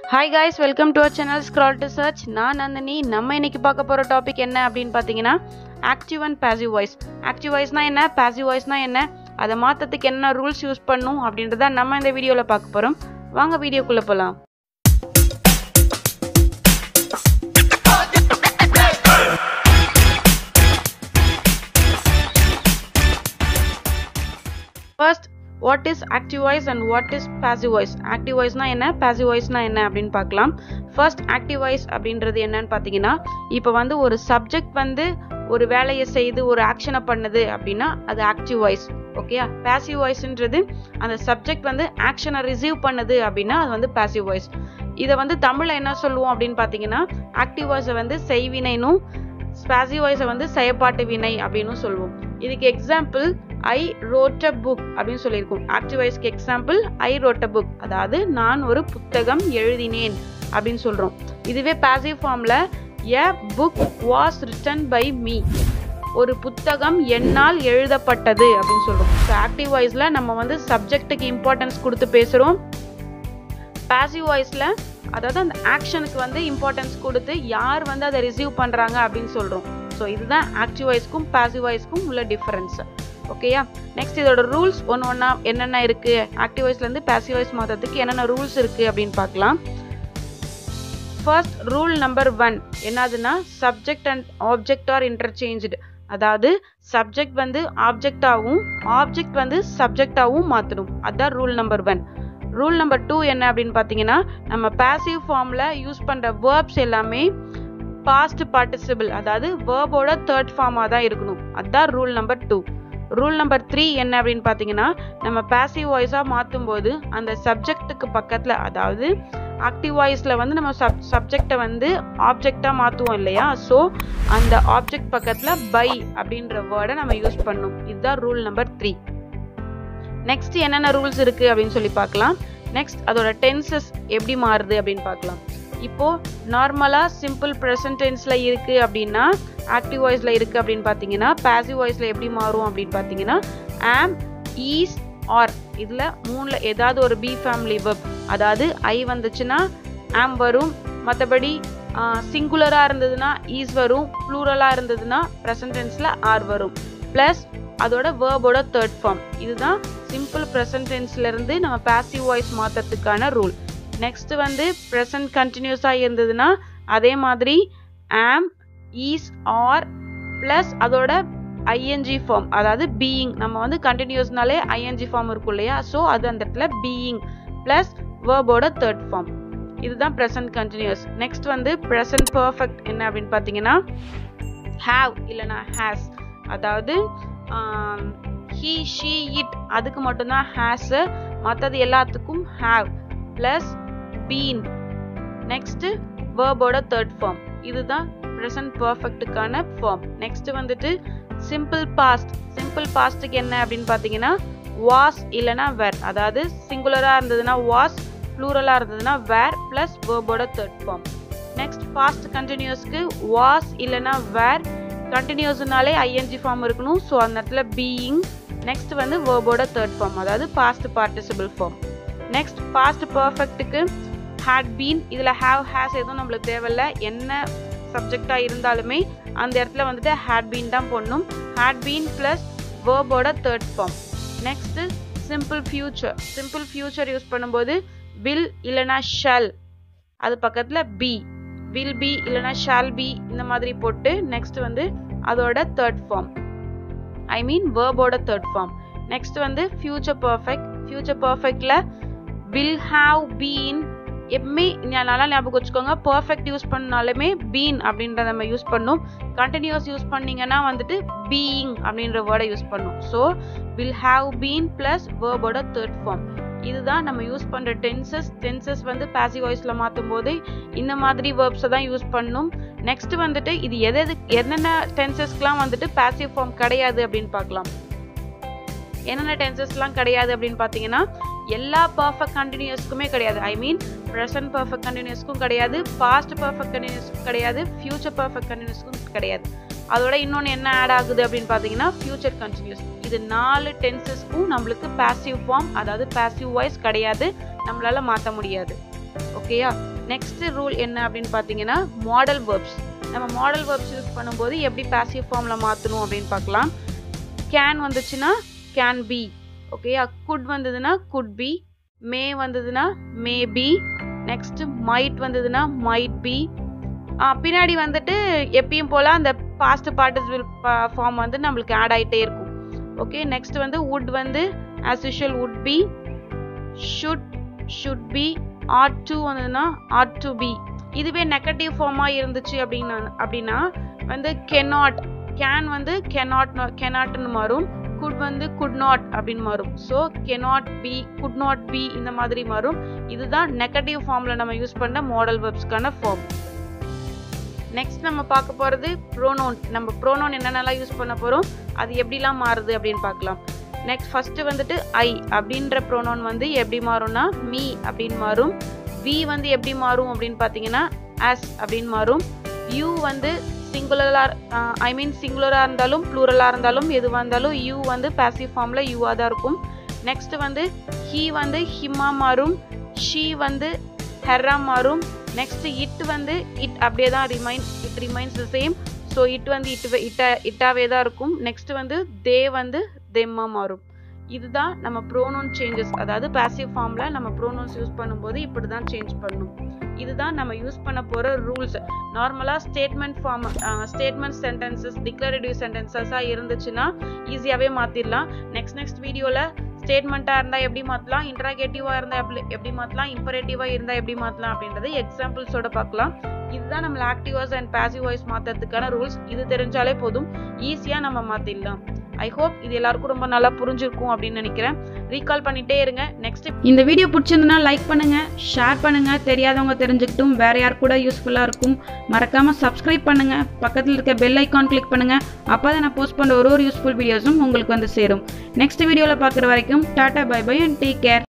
hi guys welcome to our channel scroll to search நான் நந்தினி நம்ம இன்னைக்கு பார்க்க போகிற டாபிக் என்ன அப்படின்னு பார்த்தீங்கன்னா active and passive voice active வாய்ஸ்னா என்ன பாசிவ் வாய்ஸ்னா என்ன அதை மாற்றத்துக்கு என்ன ரூல்ஸ் யூஸ் பண்ணும் அப்படின்றத நம்ம இந்த வீடியோவில் பார்க்க போகிறோம் வாங்க வீடியோக்குள்ளே போகலாம் first what is active voice and what is passive voice active வாய்ஸ்னா என்ன பாசிவ் வாய்ஸ்னா என்ன அப்படின்னு பார்க்கலாம் ஃபர்ஸ்ட் ஆக்டிவ் வாய்ஸ் அப்படின்றது என்னன்னு பார்த்தீங்கன்னா இப்போ வந்து ஒரு சப்ஜெக்ட் வந்து ஒரு வேலையை செய்து ஒரு ஆக்ஷனை பண்ணுது அப்படின்னா அது ஆக்டிவ் வாய்ஸ் ஓகேயா பாசிவ் வாய்ஸ்ன்றது அந்த சப்ஜெக்ட் வந்து ஆக்ஷனை ரிசீவ் பண்ணுது அப்படின்னா அது வந்து பாசிவ் வாய்ஸ் இதை வந்து தமிழில் என்ன சொல்லுவோம் அப்படின்னு பார்த்தீங்கன்னா ஆக்டிவ் வாய்ஸை வந்து செய்வினைனும் பாசிவ் வாய்ஸை வந்து செயற்பாட்டு வினை அப்படின்னு சொல்லுவோம் இதுக்கு example I wrote a book அப்படின்னு சொல்லியிருக்கோம் ஆக்டிவ் வாய்ஸ்க்கு example I wrote a book அதாவது நான் ஒரு புத்தகம் எழுதினேன் அப்படின்னு சொல்றோம் இதுவே பாசிவ் ஃபார்ம்ல a book was written by me ஒரு புத்தகம் என்னால் எழுதப்பட்டது அப்படின்னு சொல்றோம் ஸோ ஆக்டிவ் வாய்ஸ்ல நம்ம வந்து சப்ஜெக்ட்டுக்கு இம்பார்ட்டன்ஸ் கொடுத்து பேசுறோம் பாசிவ் வாய்ஸ்ல அதாவது அந்த ஆக்ஷனுக்கு வந்து இம்பார்ட்டன்ஸ் கொடுத்து யார் வந்து அதை ரிசீவ் பண்றாங்க அப்படின்னு சொல்றோம் ஸோ இதுதான் ஆக்டிவ் வாய்ஸ்க்கும் பாசிவ் வாய்ஸ்க்கும் உள்ள டிஃபரன்ஸ் ஓகேயா நெக்ஸ்ட் இதோட ரூல்ஸ் ஒன்று ஒன்றா என்னென்ன இருக்கு ஆக்டிவ் வாய்ஸ்லேருந்து பாசிவ் வாய்ஸ் மாற்றத்துக்கு என்னென்ன ரூல்ஸ் இருக்கு அப்படின்னு பார்க்கலாம் ஃபர்ஸ்ட் ரூல் நம்பர் ஒன் என்னதுன்னா subject and object are interchange அதாவது சப்ஜெக்ட் வந்து ஆப்ஜெக்டாகவும் ஆப்ஜெக்ட் வந்து சப்ஜெக்டாகவும் மாற்றணும் அதுதான் rule number one rule number two என்ன அப்படின்னு பார்த்தீங்கன்னா நம்ம பாசிவ் ஃபார்மில் யூஸ் பண்ணுற வேர்ப்ஸ் எல்லாமே பாஸ்ட் பார்ட்டிசிபிள் அதாவது வேர்போட தேர்ட் ஃபார்மாக தான் இருக்கணும் அதுதான் rule number two rule number three என்ன அப்படின்னு பார்த்தீங்கன்னா நம்ம பாசிவ் வாய்ஸாக மாற்றும் போது அந்த சப்ஜெக்ட்டுக்கு பக்கத்தில் அதாவது ஆக்டிவ் வாய்ஸில் வந்து நம்ம சப் சப்ஜெக்டை வந்து ஆப்ஜெக்டாக மாற்றுவோம் இல்லையா ஸோ அந்த ஆப்ஜெக்ட் பக்கத்தில் பை அப்படின்ற வேர்டை நம்ம யூஸ் பண்ணணும் இதுதான் ரூல் நம்பர் த்ரீ நெக்ஸ்ட் என்னென்ன ரூல்ஸ் இருக்கு அப்படின்னு சொல்லி பார்க்கலாம் நெக்ஸ்ட் அதோட டென்சஸ் எப்படி மாறுது அப்படின்னு பார்க்கலாம் இப்போ நார்மலா சிம்பிள் ப்ரெசன்ட் டென்ஸ்ல இருக்கு அப்படின்னா ஆக்டிவ் வாய்ஸ்ல இருக்கு அப்படின்னு பார்த்தீங்கன்னா பாசிவ் வாய்ஸ்ல எப்படி மாறும் அப்படின்னு பார்த்தீங்கன்னா ஆம் ஈஸ் ஆர் இதுல மூணுல ஏதாவது ஒரு பி ஃபேமிலி வெப் அதாவது ஐ வந்துச்சுன்னா ஆம் வரும் மற்றபடி சிங்குலரா இருந்ததுன்னா ஈஸ் வரும் ப்ளூரலா இருந்ததுன்னா ப்ரெசன்ட் டென்ஸ்ல ஆர் வரும் ப்ளஸ் அதோட வேர்போட தேர்ட் ஃபார்ம் இதுதான் சிம்பிள் ப்ரெசன்ட் டென்ஸ்ல இருந்து நம்ம பாசிவ் வாய்ஸ் மாற்றத்துக்கான ரூல் நெக்ஸ்ட் வந்து ப்ரெசன்ட் கண்டினியூஸாக இருந்ததுன்னா அதே மாதிரி ஆம் ஈஸ் ஆர் ப்ளஸ் அதோட ஐஎன்ஜி ஃபார்ம் அதாவது பீயிங் நம்ம வந்து கண்டினியூஸ்னாலே ஐஎன்ஜி ஃபார்ம் இருக்கும் இல்லையா ஸோ அது அந்த இடத்துல பீயிங் ப்ளஸ் வேர்போட தேர்ட் ஃபார்ம் இதுதான் ப்ரெசன்ட் கண்டினியூஸ் நெக்ஸ்ட் வந்து ப்ரெசன்ட் பர்ஃபெக்ட் என்ன அப்படின்னு பார்த்தீங்கன்னா ஹாவ் இல்லைனா ஹேஸ் அதாவது ஹீ ஷீ இட் அதுக்கு மட்டும்தான் ஹேஸ் மற்றது எல்லாத்துக்கும் ஹாவ் ப்ளஸ் பீன் நெக்ஸ்ட் வேர்போட தேர்ட் ஃபார்ம் இதுதான் ப்ரெசன்ட் பர்ஃபெக்ட்டுக்கான ஃபார்ம் நெக்ஸ்ட் வந்துட்டு சிம்பிள் பாஸ்ட் சிம்பிள் பாஸ்ட்டுக்கு என்ன அப்படின்னு பார்த்தீங்கன்னா வாஸ் இல்லைனா வேர் அதாவது சிங்குலராக இருந்ததுன்னா வாஸ் ப்ளூரலாக இருந்ததுன்னா வேர் ப்ளஸ் வேர்போட தேர்ட் ஃபார்ம் நெக்ஸ்ட் பாஸ்ட் கண்டினியூஸ்க்கு வாஸ் இல்லைனா வேர் கண்டினியூஸ்னாலே ஐஎன்ஜி ஃபார்ம் இருக்கணும் ஸோ அந்த இடத்துல பீயிங் நெக்ஸ்ட் வந்து வேர்போட தேர்ட் ஃபார்ம் அதாவது past participle form next past பர்ஃபெக்ட்டுக்கு ஹேட் பீன் இதில் ஹேவ் ஹேஸ் எதுவும் நம்மளுக்கு தேவையில்ல என்ன சப்ஜெக்டாக இருந்தாலுமே அந்த இடத்துல வந்துட்டு ஹேட் பீன் தான் போடணும் ஹேட் பீன் ப்ளஸ் வேர்போட third form next simple future simple future use பண்ணும்போது வில் இல்லைனா ஷல் அது பக்கத்தில் பி வில் பி இல்லைனா ஷால் பி இந்த மாதிரி போட்டு நெக்ஸ்ட் வந்து அதோட தேர்ட் ஃபார்ம் ஐ மீன் வேர்போட தேர்ட் ஃபார்ம் நெக்ஸ்ட் வந்து ஃபியூச்சர் பர்ஃபெக்ட் ஃபியூச்சர் பர்ஃபெக்ட்ல வில் ஹாவ் பீன் எப்பவுமே நல்லா ஞாபகம் வச்சுக்கோங்க பர்ஃபெக்ட் யூஸ் பண்ணாலுமே பீன் அப்படின்றத நம்ம யூஸ் பண்ணும் கண்டினியூஸ் யூஸ் பண்ணீங்கன்னா வந்துட்டு பீயிங் அப்படின்ற வேர்டை யூஸ் பண்ணும் so will have been plus வேர்போட தேர்ட் ஃபார்ம் இதுதான் நம்ம யூஸ் பண்ற டென்சஸ் டென்சஸ் வந்து பாசிவ் வாய்ஸ்ல மாற்றும் போது இந்த மாதிரி வேர்ப்ஸை தான் யூஸ் பண்ணும் நெக்ஸ்ட் வந்துட்டு இது எது எது என்னென்ன டென்சஸ்க்குலாம் வந்துட்டு பாசிவ் ஃபார்ம் கிடையாது அப்படின்னு பார்க்கலாம் என்னென்ன டென்சஸ்லாம் கிடையாது அப்படின்னு பார்த்தீங்கன்னா எல்லா பர்ஃபெக்ட் கண்டினியூஸ்க்குமே கிடையாது ஐ மீன் ப்ரெசன்ட் பர்ஃபெக்ட் கண்டினியூஸ்க்கும் கிடையாது பாஸ்ட் பர்ஃபெக்ட் கண்டினியூஸ்க்கும் கிடையாது ஃபியூச்சர் பர்ஃபெக்ட் கண்டினியூஸ்க்கும் கிடையாது அதோட இன்னொன்று என்ன ஆட் ஆகுது அப்படின்னு பார்த்தீங்கன்னா ஃபியூச்சர் கண்டினியூஸ் இது நாலு டென்சஸ்க்கும் நம்மளுக்கு பாசிவ் ஃபார்ம் அதாவது பாசிவ் வாய்ஸ் கிடையாது நம்மளால மாற்ற முடியாது ஓகேயா நெக்ஸ்ட் ரூல் என்ன அப்படின்னு பார்த்தீங்கன்னா மாடல் வேர்ப்ஸ் நம்ம மாடல் வேர்ப்ஸ் யூஸ் பண்ணும்போது எப்படி பாசிவ் ஃபார்மில் மாற்றணும் அப்படின்னு பார்க்கலாம் கேன் வந்துச்சுன்னா கேன் பி ஓகே குட் வந்ததுன்னா குட் பி மே வந்ததுன்னா மே பி நெக்ஸ்ட் மைட் வந்ததுன்னா மைட் பி பின்னாடி வந்துட்டு எப்பயும் போல் அந்த பாஸ்ட் பார்ட்டிசிபிள் ஃபார்ம் வந்து நம்மளுக்கு ஆட் ஆகிட்டே இருக்கும் ஓகே நெக்ஸ்ட் வந்து வுட் வந்து as usual would be should should be ought to வந்ததுன்னா ஆட் டு பி இதுவே நெகட்டிவ் ஃபார்மாக இருந்துச்சு அப்படின்னா அப்படின்னா வந்து கெனாட் கேன் வந்து கெனாட் கெனாட்னு மாறும் குட் வந்து குட் நாட் அப்படின்னு மாறும் so cannot be could not be இந்த மாதிரி மாறும் இதுதான் நெகட்டிவ் ஃபார்மில் நம்ம யூஸ் பண்ண மாடல் வெப்ஸ்க்கான ஃபார்ம் நெக்ஸ்ட் நம்ம பார்க்க போகிறது ப்ரோனோன் நம்ம ப்ரோனோன் என்னென்னலாம் யூஸ் பண்ண போகிறோம் அது எப்படிலாம் மாறுது அப்படின்னு பார்க்கலாம் நெக்ஸ்ட் ஃபஸ்ட்டு வந்துட்டு ஐ அப்படின்ற ப்ரோனோன் வந்து எப்படி மாறும்னா மீ அப்படின்னு மாறும் வி வந்து எப்படி மாறும் அப்படின்னு பார்த்தீங்கன்னா ஆஸ் அப்படின்னு மாறும் யூ வந்து சிங்குலராக ஐ மீன் சிங்குலராக இருந்தாலும் ப்ளூரலாக இருந்தாலும் எதுவாக இருந்தாலும் யூ வந்து பேசிவ் ஃபார்மில் யூவாக தான் இருக்கும் நெக்ஸ்ட் வந்து ஹீ வந்து ஹிம்மா மாறும் ஷீ வந்து ஹெர்ரா மாறும் நெக்ஸ்ட் இட் வந்து இட் அப்படியே தான் remain it remains the same so it வந்து இட் இட்ட இட்டாவே தான் இருக்கும் நெக்ஸ்ட் வந்து தே வந்து தெம்மா மாறும் இதுதான் நம்ம ப்ரோனோன் சேஞ்சஸ் அதாவது பாசிவ் ஃபார்மில் நம்ம ப்ரோனோன்ஸ் யூஸ் பண்ணும்போது இப்படி தான் சேஞ்ச் பண்ணணும் இதுதான் நம்ம யூஸ் பண்ண போகிற ரூல்ஸ் நார்மலாக statement form statement sentences declarative சென்டென்சஸாக இருந்துச்சுன்னா ஈஸியாகவே மாற்றிடலாம் நெக்ஸ்ட் நெக்ஸ்ட் வீடியோவில் ஸ்டேட்மெண்ட்டாக இருந்தால் எப்படி மாற்றலாம் இன்ட்ராகேட்டிவாக இருந்தால் எப்படி எப்படி மாற்றலாம் இம்பரேட்டிவாக இருந்தால் எப்படி மாற்றலாம் அப்படின்றது எக்ஸாம்பிள்ஸோட பார்க்கலாம் இதுதான் நம்மள active voice and passive voice மாற்றுறதுக்கான ரூல்ஸ் இது தெரிஞ்சாலே போதும் ஈஸியாக நம்ம மாற்றிடலாம் ஐ ஹோப் இது எல்லாருக்கும் ரொம்ப நல்லா புரிஞ்சிருக்கும் அப்படின்னு நினைக்கிறேன் ரீகால் பண்ணிட்டே இருங்க நெக்ஸ்ட் இந்த வீடியோ பிடிச்சிருந்தனா லைக் பண்ணுங்க ஷேர் பண்ணுங்க தெரியாதவங்க தெரிஞ்சுக்கிட்டும் வேற யார் கூட யூஸ்ஃபுல்லாக இருக்கும் மறக்காம சப்ஸ்கிரைப் பண்ணுங்க பக்கத்தில் இருக்க பெல் ஐக்கான் கிளிக் பண்ணுங்க அப்போ நான் போஸ்ட் பண்ணுற ஒரு ஒரு யூஸ்ஃபுல் வீடியோஸும் உங்களுக்கு வந்து சேரும் நெக்ஸ்ட் வீடியோவில் பார்க்குற வரைக்கும் tata bye bye and take care